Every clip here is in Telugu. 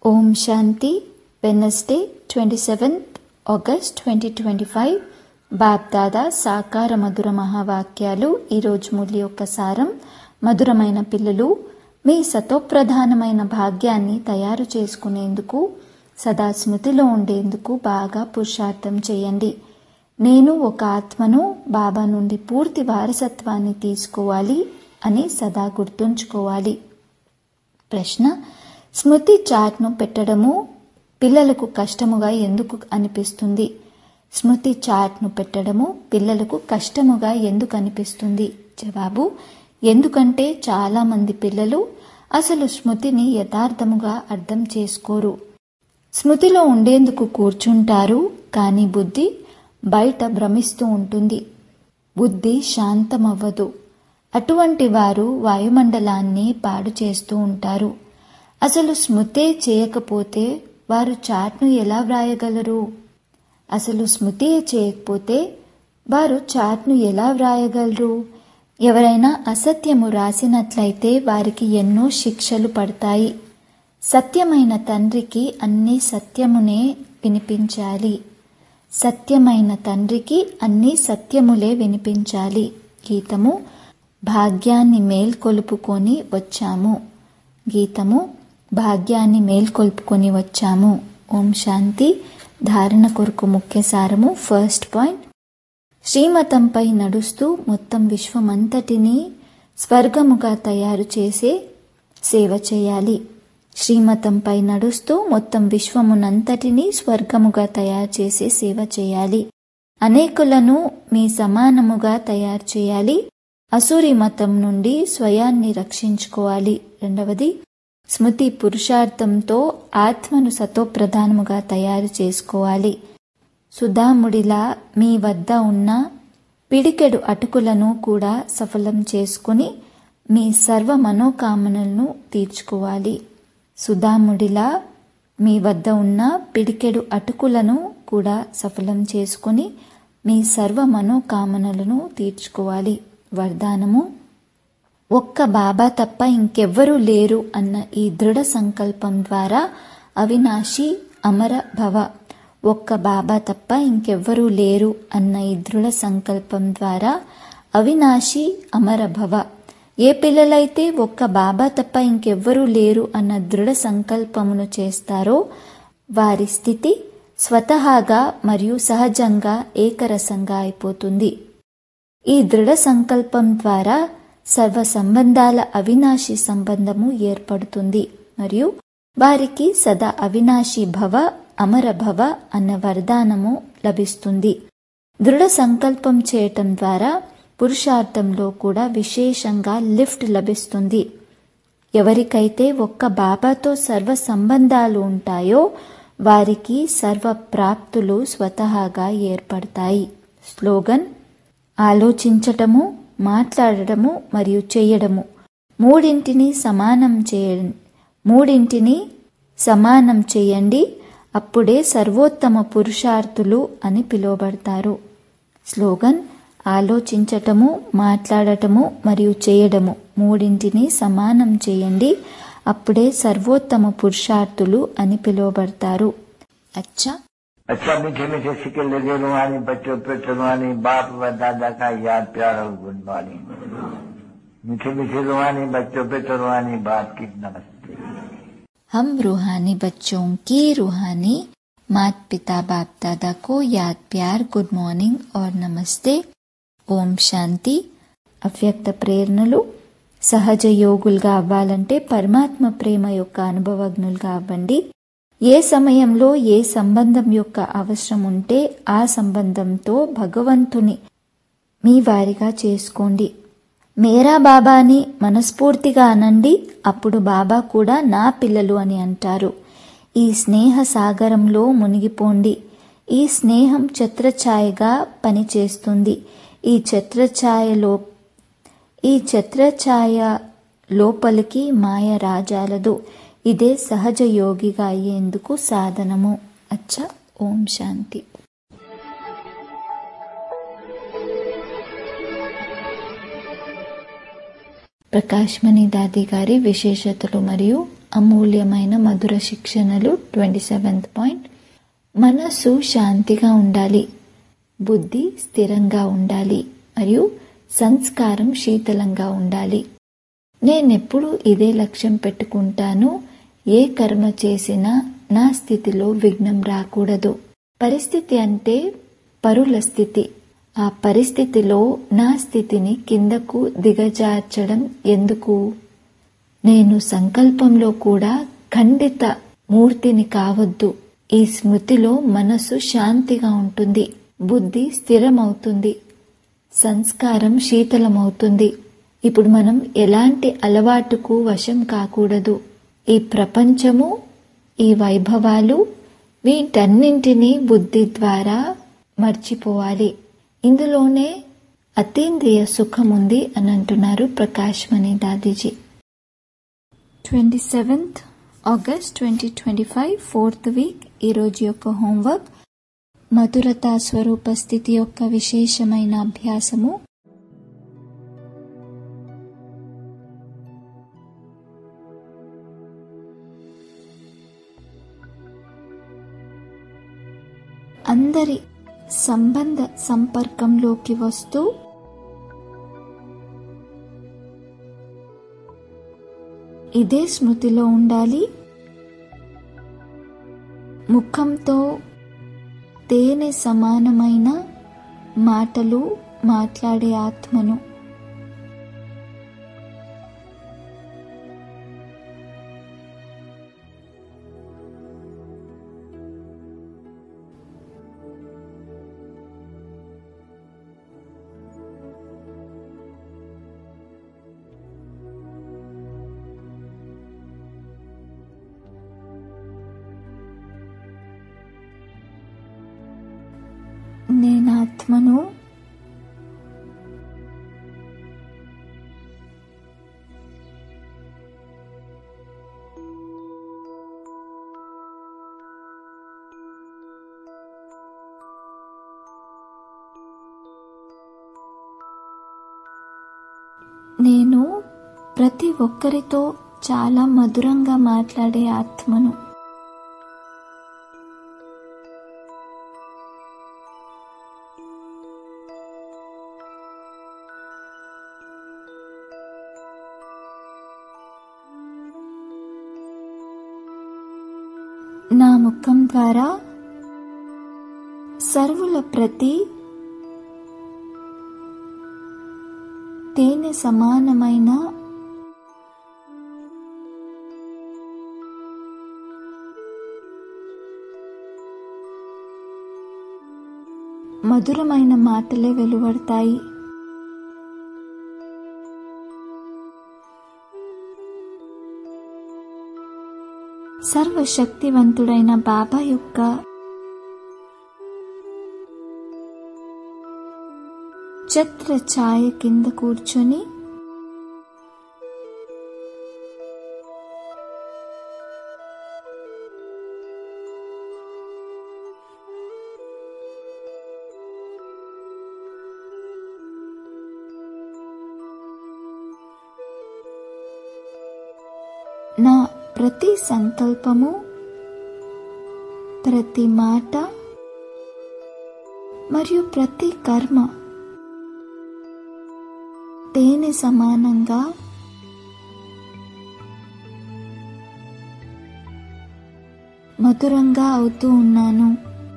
ఓం శాంతి Wednesday twenty seventh August twenty twenty five Bapdada సాకార మధుర మహావాక్యాలు ఈరోజు మురళి యొక్క సారం మధురమైన పిల్లలు మీ సతోప్రధానమైన భాగ్యాన్ని తయారు చేసుకునేందుకు సదా స్మృతిలో ఉండేందుకు బాగా పురుషార్థం చేయండి నేను ఒక ఆత్మను బాబా నుండి పూర్తి వారసత్వాన్ని తీసుకోవాలి అని సదా గుర్తుంచుకోవాలి ప్రశ్న స్మృతి చాట్ను పెట్టడము పిల్లలకు కష్టముగా ఎందుకు అనిపిస్తుంది స్మృతి చాట్ను పెట్టడము పిల్లలకు కష్టముగా ఎందుకు అనిపిస్తుంది జవాబు ఎందుకంటే చాలా మంది పిల్లలు అసలు స్మృతిని యథార్థముగా అర్థం చేసుకోరు స్మృతిలో ఉండేందుకు కూర్చుంటారు కానీ బుద్ధి బయట భ్రమిస్తూ ఉంటుంది బుద్ధి శాంతమవ్వదు అటువంటి వారు వాయుమండలాన్ని పాడు చేస్తూ ఉంటారు అసలు స్మృతే చేయకపోతే వారు చాట్ను ఎలా వ్రాయగలరు అసలు స్మృతి చేయకపోతే వారు చాట్ను ఎలా వ్రాయగలరు ఎవరైనా అసత్యము రాసినట్లయితే వారికి ఎన్నో శిక్షలు పడతాయి సత్యమైన తండ్రికి అన్ని సత్యమునే వినిపించాలి సత్యమైన తండ్రికి అన్ని సత్యములే వినిపించాలి గీతము భాగ్యాన్ని మేల్కొలుపుకొని వచ్చాము గీతము భాగ్యాన్ని మేల్కొల్పుకొని వచ్చాము ఓం శాంతి ధారణ కొరకు ముఖ్య సారము ఫస్ట్ పాయింట్ శ్రీమతంపై నడుస్తూ మొత్తం విశ్వమంతటిని స్వర్గముగా తయారు చేసే సేవ చేయాలి శ్రీమతంపై నడుస్తూ మొత్తం విశ్వమునంతటినీ స్వర్గముగా తయారు చేసే సేవ చేయాలి అనేకులను మీ సమానముగా తయారు చేయాలి అసూరి మతం నుండి స్వయాన్ని రక్షించుకోవాలి రెండవది స్మృతి పురుషార్థంతో ఆత్మను సతోప్రధానముగా తయారు చేసుకోవాలి సుధాముడిలా మీ వద్ద ఉన్న పిడికెడు అటుకులను కూడా సఫలం చేసుకుని మీ సర్వ మనోకామనలను తీర్చుకోవాలి సుధాముడిలా మీ వద్ద ఉన్న పిడికెడు అటుకులను కూడా సఫలం చేసుకుని మీ సర్వ మనోకామనలను తీర్చుకోవాలి వరదానము ఒక్క బాబా తప్ప ఇంకెవ్వరూ లేరు అన్న ఈ దృఢ సంకల్పం ద్వారా అవినాశి అమర భవ ఒక్క బాబా తప్ప ఇంకెవ్వరూ లేరు అన్న ఈ దృఢ సంకల్పం ద్వారా అవినాశి అమర భవ ఏ పిల్లలైతే ఒక్క బాబా తప్ప ఇంకెవ్వరూ లేరు అన్న దృఢ సంకల్పమును చేస్తారో వారి స్థితి స్వతహాగా మరియు సహజంగా ఏకరసంగా అయిపోతుంది ఈ దృఢ సంకల్పం ద్వారా సర్వ సంబంధాల అవినాశి సంబంధము ఏర్పడుతుంది మరియు వారికి సదా అవినాశి భవ అమర భవ అన్న వరదానము లభిస్తుంది దృఢ సంకల్పం చేయటం ద్వారా పురుషార్థంలో కూడా విశేషంగా లిఫ్ట్ లభిస్తుంది ఎవరికైతే ఒక్క బాబాతో సర్వ సంబంధాలు ఉంటాయో వారికి సర్వ ప్రాప్తులు స్వతహాగా ఏర్పడతాయి స్లోగన్ ఆలోచించటము మాట్లాడటము మరియు చేయడము మూడింటిని సమానం చేయ మూడింటిని సమానం చేయండి అప్పుడే సర్వోత్తమ పురుషార్థులు అని పిలువబడతారు స్లోగన్ ఆలోచించటము మాట్లాడటము మరియు చేయడము మూడింటిని సమానం చేయండి అప్పుడే సర్వోత్తమ పురుషార్థులు అని పిలువబడతారు అచ్చా अच्छा मीठे मीठे सिक्के लगे रुहानी बच्चों पे रुहानी बाप व दादा का याद प्यार और गुड मॉर्निंग मीठे मीठे रुहानी बच्चों पे रुहानी बाप की नमस्ते हम रूहानी बच्चों की रूहानी मात पिता बाप दादा को याद प्यार गुड మార్నింగ్ और నమస్తే ఓం శాంతి అవ్యక్త ప్రేరణలు సహజ యోగులుగా అవ్వాలంటే పరమాత్మ ప్రేమ యొక్క అనుభవజ్ఞులుగా అవ్వండి ఏ సమయంలో ఏ సంబంధం యొక్క అవసరం ఉంటే ఆ సంబంధంతో భగవంతుని మీ వారిగా చేసుకోండి మేరా బాబాని మనస్ఫూర్తిగా అనండి అప్పుడు బాబా కూడా నా పిల్లలు అని అంటారు ఈ స్నేహ సాగరంలో మునిగిపోండి ఈ స్నేహం ఛత్రఛాయగా పనిచేస్తుంది ఈ ఛత్రఛాయలో ఈ ఛత్రఛాయ లోపలికి మాయ రాజాలదు ఇదే సహజ యోగిగా అయ్యేందుకు సాధనము అచ్చ ఓం శాంతి ప్రకాశ్మణి దాది గారి విశేషతలు మరియు అమూల్యమైన మధుర శిక్షణలు ట్వంటీ సెవెంత్ పాయింట్ మనసు శాంతిగా ఉండాలి బుద్ధి స్థిరంగా ఉండాలి మరియు సంస్కారం శీతలంగా ఉండాలి నేనెప్పుడు ఇదే లక్ష్యం పెట్టుకుంటాను ఏ కర్మ చేసినా నా స్థితిలో విఘ్నం రాకూడదు పరిస్థితి అంటే పరుల స్థితి ఆ పరిస్థితిలో నా స్థితిని కిందకు దిగజార్చడం ఎందుకు నేను సంకల్పంలో కూడా ఖండిత మూర్తిని కావద్దు ఈ స్మృతిలో మనసు శాంతిగా ఉంటుంది బుద్ధి స్థిరమవుతుంది సంస్కారం శీతలమవుతుంది ఇప్పుడు మనం ఎలాంటి అలవాటుకు వశం కాకూడదు ఈ ప్రపంచము ఈ వైభవాలు వీటన్నింటినీ బుద్ధి ద్వారా మర్చిపోవాలి ఇందులోనే అతీంద్రియ సుఖం ఉంది అని అంటున్నారు Prakash Mani Dadiji twenty seventh August twenty twenty five fourth week ఈరోజు యొక్క హోంవర్క్ మధురతా స్వరూప స్థితి యొక్క విశేషమైన అభ్యాసము అందరి సంబంధ సంపర్కంలోకి వస్తూ ఇదే స్మృతిలో ఉండాలి ముఖంతో తేనె సమానమైన మాటలు మాట్లాడే ఆత్మను నేనాత్మను నేను ప్రతి ఒక్కరితో చాలా మధురంగా మాట్లాడే ఆత్మను నా ముఖం ద్వారా సర్వుల ప్రతి తేనె సమానమైన మధురమైన మాటలే వెలువడతాయి సర్వశక్తివంతుడైన బాబా యొక్క ఛత్ర ఛాయ కింద కూర్చొని నా ప్రతి సంకల్పము ప్రతి మాట మరియు ప్రతి కర్మ తేనె సమానంగా మధురంగా అవుతూ ఉన్నాను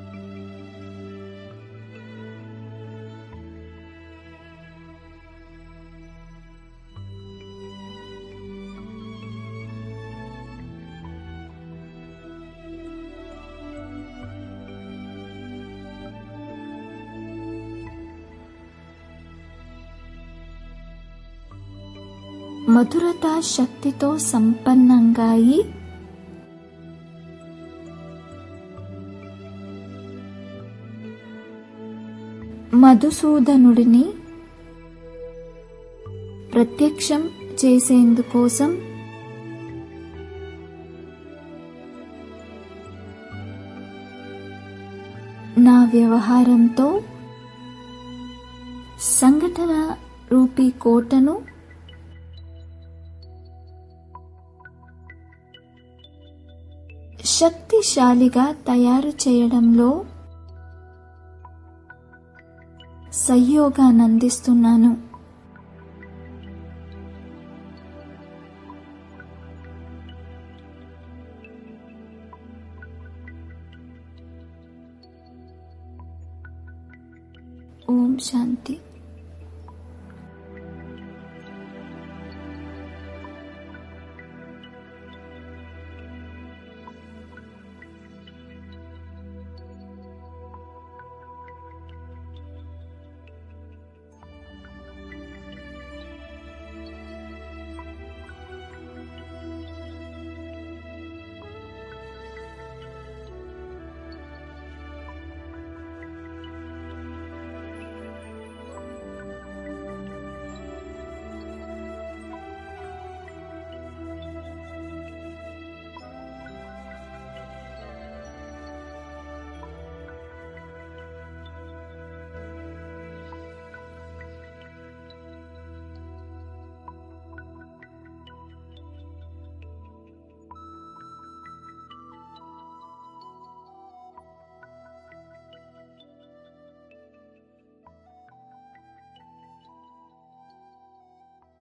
మధురత శక్తితో సంపన్నంగా అయి మధుసూదనుడిని ప్రత్యక్షం చేసేందుకోసం నా వ్యవహారంతో సంఘటన రూపీ కోటను శక్తిశాలిగా తయారు చేయడంలో సహయోగానందిస్తున్నాను ఓం శాంతి